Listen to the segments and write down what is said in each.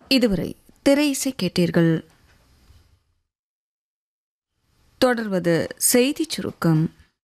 இதுவரை திரை இசை கேட்டீர்கள் தொடர்வது செய்திச் சுருக்கம்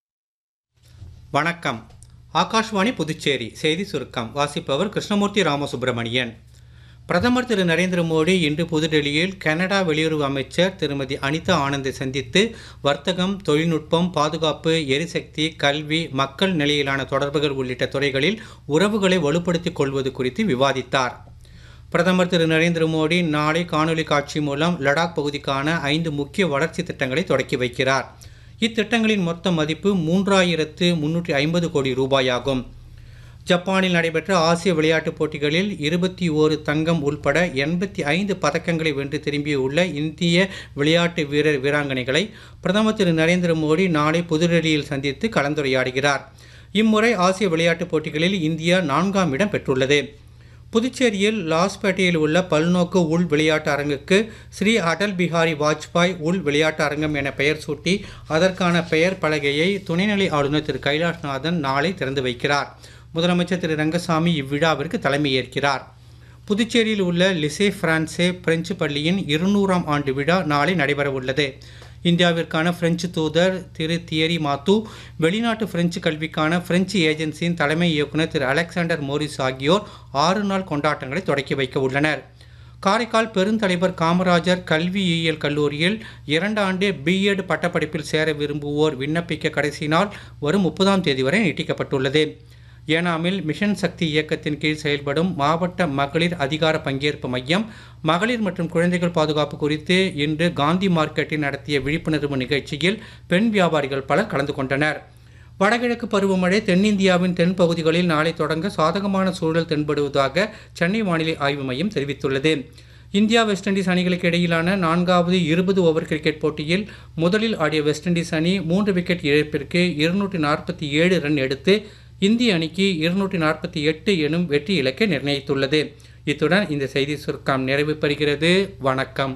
வணக்கம் ஆகாஷ்வாணி புதுச்சேரி செய்தி சுருக்கம் வாசிப்பவர் கிருஷ்ணமூர்த்தி ராமசுப்பிரமணியன் பிரதமர் திரு நரேந்திர மோடி இன்று புதுடெல்லியில் கனடா வெளியுறவு அமைச்சர் திருமதி அனிதா ஆனந்தை சந்தித்து வர்த்தகம் தொழில்நுட்பம் பாதுகாப்பு எரிசக்தி கல்வி மக்கள் நிலையிலான தொடர்புகள் உள்ளிட்ட துறைகளில் உறவுகளை வலுப்படுத்திக் கொள்வது குறித்து விவாதித்தார் பிரதமர் திரு நரேந்திர மோடி நாளை காணொலி காட்சி மூலம் லடாக் பகுதிக்கான ஐந்து முக்கிய வளர்ச்சி திட்டங்களை தொடக்கி வைக்கிறார் இத்திட்டங்களின் மொத்த மதிப்பு மூன்றாயிரத்து முன்னூற்றி ஐம்பது கோடி ரூபாயாகும் ஜப்பானில் நடைபெற்ற ஆசிய விளையாட்டுப் போட்டிகளில் இருபத்தி ஓரு தங்கம் உள்பட எண்பத்தி ஐந்து பதக்கங்களை வென்று திரும்பியுள்ள இந்திய விளையாட்டு வீரர் வீராங்கனைகளை பிரதமர் திரு நரேந்திர மோடி நாளை புதுடெல்லியில் சந்தித்து கலந்துரையாடுகிறார் இம்முறை ஆசிய விளையாட்டுப் போட்டிகளில் இந்தியா நான்காம் இடம் பெற்றுள்ளது புதுச்சேரியில் லாஸ்பேட்டையில் உள்ள பல்நோக்கு உள் விளையாட்டு அரங்குக்கு ஸ்ரீ அடல் பிஹாரி வாஜ்பாய் உள் விளையாட்டு அரங்கம் என பெயர் சூட்டி அதற்கான பெயர் பலகையை துணைநிலை ஆளுநர் திரு கைலாஷ்நாதன் நாளை திறந்து வைக்கிறார் முதலமைச்சர் திரு ரங்கசாமி இவ்விழாவிற்கு தலைமையேற்கிறார் புதுச்சேரியில் உள்ள லிசே பிரான்சே பிரெஞ்சு பள்ளியின் இருநூறாம் ஆண்டு விழா நாளை நடைபெறவுள்ளது இந்தியாவிற்கான பிரெஞ்சு தூதர் திரு தியரி மாத்து வெளிநாட்டு பிரெஞ்சு கல்விக்கான பிரெஞ்சு ஏஜென்சியின் தலைமை இயக்குனர் திரு அலெக்சாண்டர் மோரிஸ் ஆகியோர் ஆறு நாள் கொண்டாட்டங்களை தொடக்கி வைக்க உள்ளனர் காரைக்கால் பெருந்தலைவர் காமராஜர் கல்வியியல் கல்லூரியில் இரண்டு ஆண்டு பிஎட் பட்டப்படிப்பில் சேர விரும்புவோர் விண்ணப்பிக்க கடைசி நாள் வரும் முப்பதாம் தேதி வரை நீட்டிக்கப்பட்டுள்ளது ஏனாமில் மிஷன் சக்தி இயக்கத்தின் கீழ் செயல்படும் மாவட்ட மகளிர் அதிகார பங்கேற்பு மையம் மகளிர் மற்றும் குழந்தைகள் பாதுகாப்பு குறித்து இன்று காந்தி மார்க்கெட்டில் நடத்திய விழிப்புணர்வு நிகழ்ச்சியில் பெண் வியாபாரிகள் பலர் கலந்து கொண்டனர் வடகிழக்கு பருவமழை தென்னிந்தியாவின் தென் பகுதிகளில் நாளை தொடங்க சாதகமான சூழல் தென்படுவதாக சென்னை வானிலை ஆய்வு மையம் தெரிவித்துள்ளது இந்தியா வெஸ்ட் இண்டீஸ் அணிகளுக்கு இடையிலான நான்காவது இருபது ஓவர் கிரிக்கெட் போட்டியில் முதலில் ஆடிய வெஸ்ட் இண்டீஸ் அணி மூன்று விக்கெட் இழப்பிற்கு இருநூற்றி நாற்பத்தி ஏழு ரன் எடுத்து இந்திய அணிக்கு இருநூற்றி நாற்பத்தி எட்டு எனும் வெற்றி இலக்கை நிர்ணயித்துள்ளது இத்துடன் இந்த செய்தி சுருக்கம் நிறைவு பெறுகிறது வணக்கம்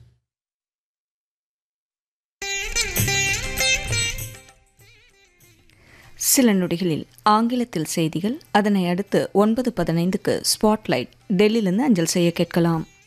சில நொடிகளில் ஆங்கிலத்தில் செய்திகள் அதனை அடுத்து ஒன்பது பதினைந்துக்கு ஸ்பாட்லைட் டெல்லியிலிருந்து அஞ்சல் செய்ய கேட்கலாம்